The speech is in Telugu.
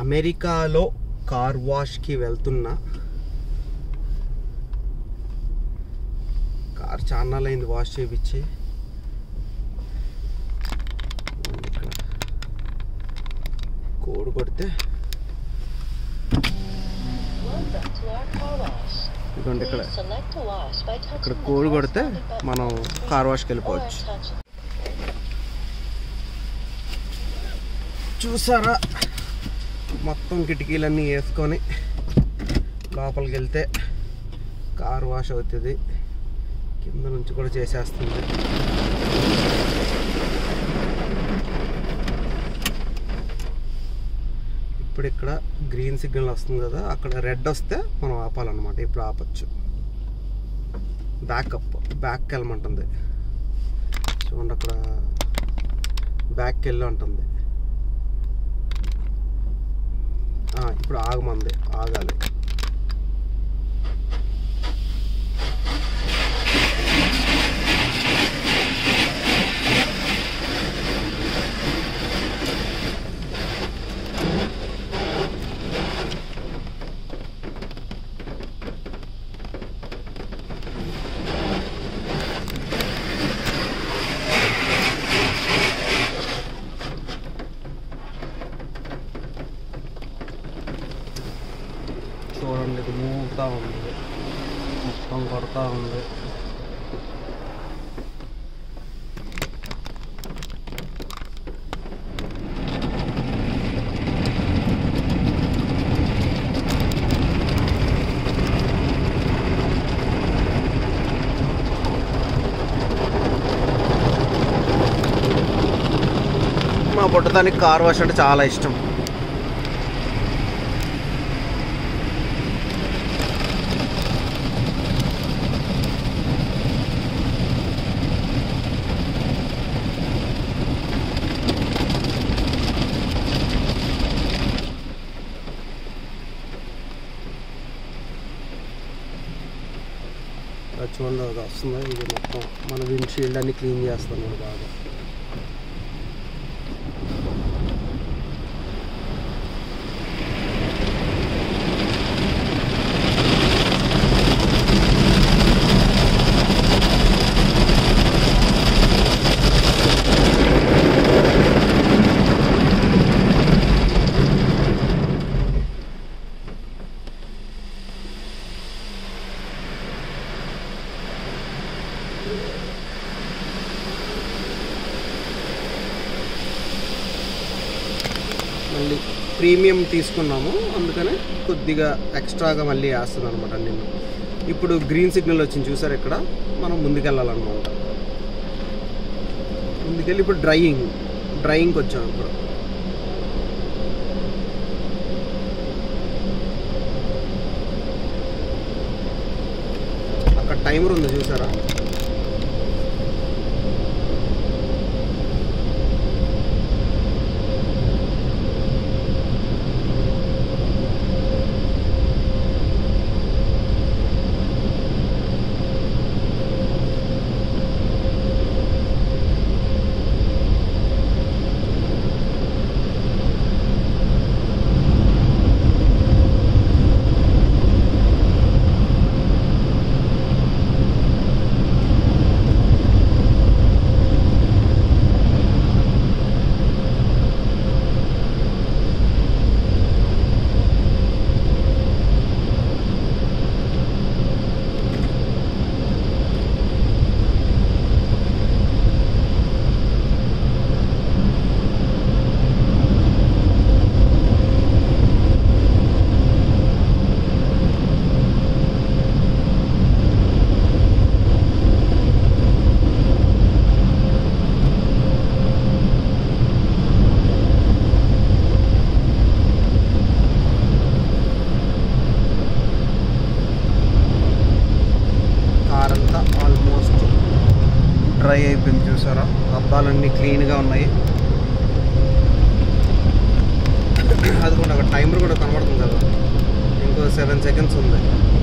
అమెరికాలో కార్ వాష్కి వెళ్తున్నా కార్ చాలా అయింది వాష్ చేయించి ఇక్కడ కోడ్ కొడితే Welcome to our car wash. ఇదిగోండి ఇక్కడ Please select to wash by touching ఇక్కడ the కోడ్ కొడితే corresponding button మనం on the screen కార్ వాష్కి or వెళ్ళిపోవచ్చు touch చూసారా మొత్తం కిటికీలన్నీ వేసుకొని లోపలికి వెళ్తే కార్ వాష్ అవుతుంది కింద నుంచి కూడా చేసేస్తుంది ఇప్పుడు ఇక్కడ గ్రీన్ సిగ్నల్ వస్తుంది కదా అక్కడ రెడ్ వస్తే మనం ఆపాలన్నమాట ఇప్పుడు ఆపచ్చు బ్యాకప్ బ్యాక్ వెళ్ళమంటుంది చూడండి అక్కడ బ్యాక్ వెళ్ళి ఉంటుంది ఆ, ఇప్పుడు ఆగమంది ఆగాలి చూడండి ఇది మూగుతా ఉంది మొత్తం కొడతా ఉంది మా బుట్టదానికి కార్ వాష్ అంటే చాలా ఇష్టం అది చూడండి అది వస్తుంది ఇది మొత్తం మన విండ్షీల్డ్ అన్ని క్లీన్ చేస్తున్నాడు బాగా మళ్ళీ ప్రీమియం తీసుకున్నాము అందుకనే కొద్దిగా ఎక్స్ట్రాగా మళ్ళీ వేస్తుంది అనమాట నేను ఇప్పుడు గ్రీన్ సిగ్నల్ వచ్చింది చూసారు ఇక్కడ మనం ముందుకెళ్ళాలన్నమాట ముందుకెళ్ళి ఇప్పుడు డ్రైయింగ్ డ్రైయింగ్కి వచ్చాం ఇప్పుడు అక్కడ టైమర్ ఉంది చూసారా కార్ అంతా ఆల్మోస్ట్ డ్రై అయిపోయింది చూసారా అబ్బాలన్నీ క్లీన్గా ఉన్నాయి అది కూడా అక్కడ టైమర్ కూడా కనబడుతుంది కదా ఇంకో సెవెన్ సెకండ్స్ ఉంది